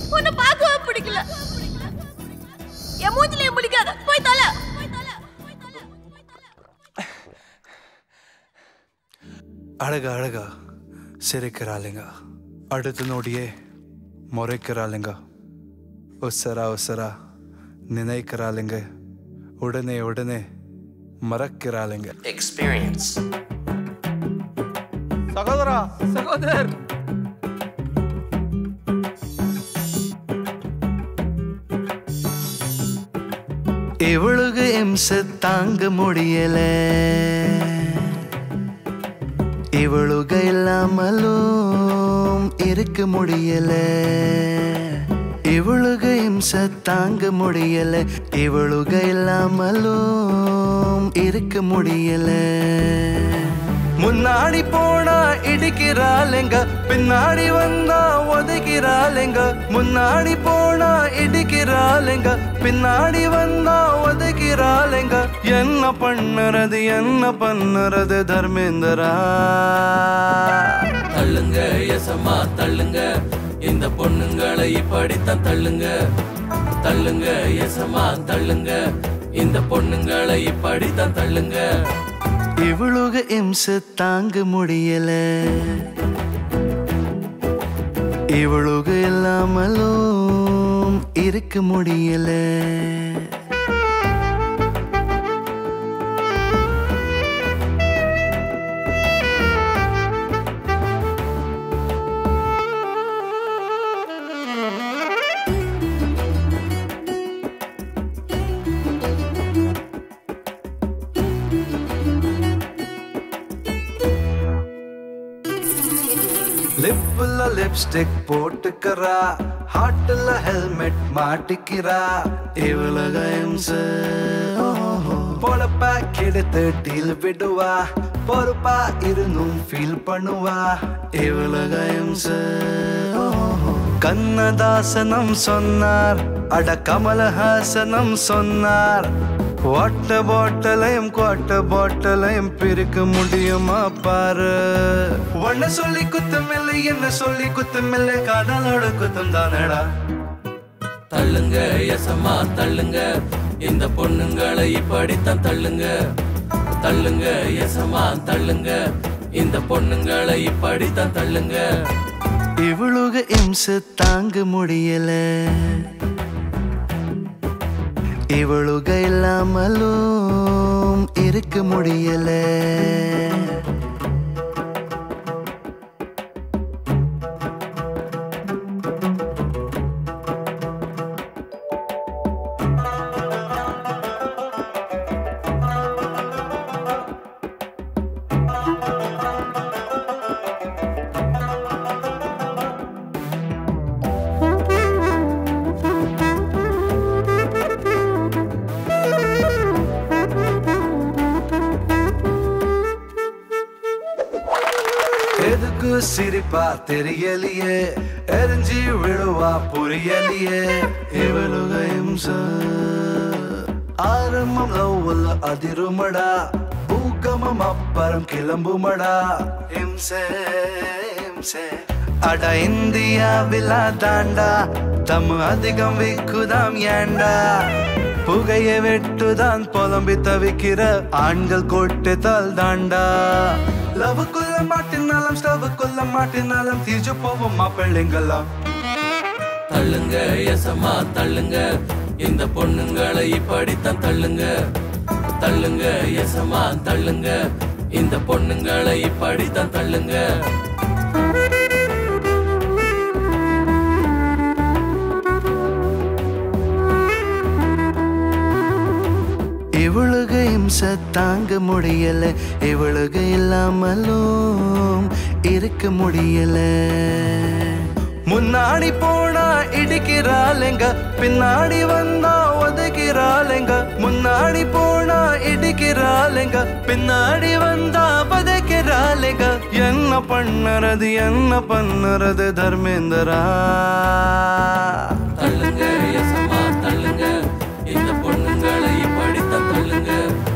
உன்னை பார்க்கவே பிடிக்கல என் மூஞ்சிலையும் பிடிக்காத போய் தல அழக அழகா சிரிக்கிறாளுங்க அடுத்த நொடியே முறைக்கிறாளுங்க உசரா உசரா நினைக்கிறாளுங்க உடனே உடனே மறக்கிறாளுங்க experience. சகோதரா சகோதரர் இவளுக்கு இம்ச தாங்க முடியல இவளுக இல்லாமலும் இருக்க முடியல இவளுக இம்ச தாங்க முடியல இவளுக இல்லாமலும் இருக்க முடியல முன்னாடி போனா இடிக்கிறாளுங்க பின்னாடி வந்தா ஒதுக்கிறாளுங்க முன்னாடி போனா இடிக்கிறாளுங்க பின்னாடி வந்தா ஒதுக்கிறாளுங்க என்ன பண்ணுறது என்ன பண்ணுறது தர்மேந்திரா தள்ளுங்க எசமா தள்ளுங்க இந்த பொண்ணுங்களை இப்படித்தான் தள்ளுங்க தள்ளுங்க எசமா தள்ளுங்க இந்த பொண்ணுங்களை இப்படித்தான் தள்ளுங்க இவளுக இம்ச தாங்க முடியல இவளுக இல்லாமலும் இருக்க முடியல லிப்ல லிப்ஸ்டிக் போட்டுக்கிறா ஹார்ட்ல ஹெல்மெட் மாட்டிக்கிறா இவளுக இம்ச பொழப்ப கெடுத்து டீல் விடுவா பொறுப்பா இருந்தும் ஃபீல் பண்ணுவா இவளுக இம்ச கண்ணதாசனம் சொன்னார் அட கமலஹாசனம் சொன்னார் வாட்ட பாட்டலையும் குவாட்ட பாட்டலையும் பிரிக்க முடியுமா பாரு ஒன்ன சொல்லி குத்தமில்லை என்ன சொல்லி குத்தமில்லை காதலோட குத்தம் தானடா தள்ளுங்க எசமா தள்ளுங்க இந்த பொண்ணுங்களை இப்படித்தான் தள்ளுங்க தள்ளுங்க எசமா தள்ளுங்க இந்த பொண்ணுங்களை இப்படித்தான் தள்ளுங்க இவளுக இம்ச தாங்க முடியல இவளுக இல்லாமலும் இருக்க முடியல எதுக்கு சிரிப்பா தெரியலையே எரிஞ்சி விழுவா புரியலையே இவளுக இம்ச ஆரம்பம் லவ்வுல அதிருமடா பூகமம் அப்புறம் கிளம்புமடா இம்சே இம்சே அட இந்தியாவில் தாண்டா தம் அதிகம் விக்குதாம் ஏண்டா புகையை வெட்டுதான் புலம்பி தவிக்கிற ஆண்கள் கோட்டத்தால் தாண்டா லவ்வுக்குள்ள மாட்டினாலும் ஸ்டவ்வுக்குள்ள மாட்டினாலும் தீஞ்சு போவோம் மாப்பிள்ளைங்களாம் தள்ளுங்க எசமா தள்ளுங்க இந்த பொண்ணுங்களை இப்படித்தான் தள்ளுங்க தள்ளுங்க எசமா தள்ளுங்க இந்த பொண்ணுங்களை இப்படித்தான் தள்ளுங்க இவளுக இம்ச தாங்க முடியல இவளுக இல்லாமலும் இருக்க முடியல முன்னாடி போனா இடிக்கிறாளுங்க பின்னாடி வந்தா ஒதுக்கிறாளுங்க முன்னாடி போனா இடிக்கிறாளுங்க பின்னாடி வந்தா பதைக்கிறாளுங்க என்ன பண்ணுறது என்ன பண்ணுறது தர்மேந்திரா தள்ளுங்க எசமா தள்ளுங்க இந்த பொண்ணுங்களை இப்படித்தான் தள்ளுங்க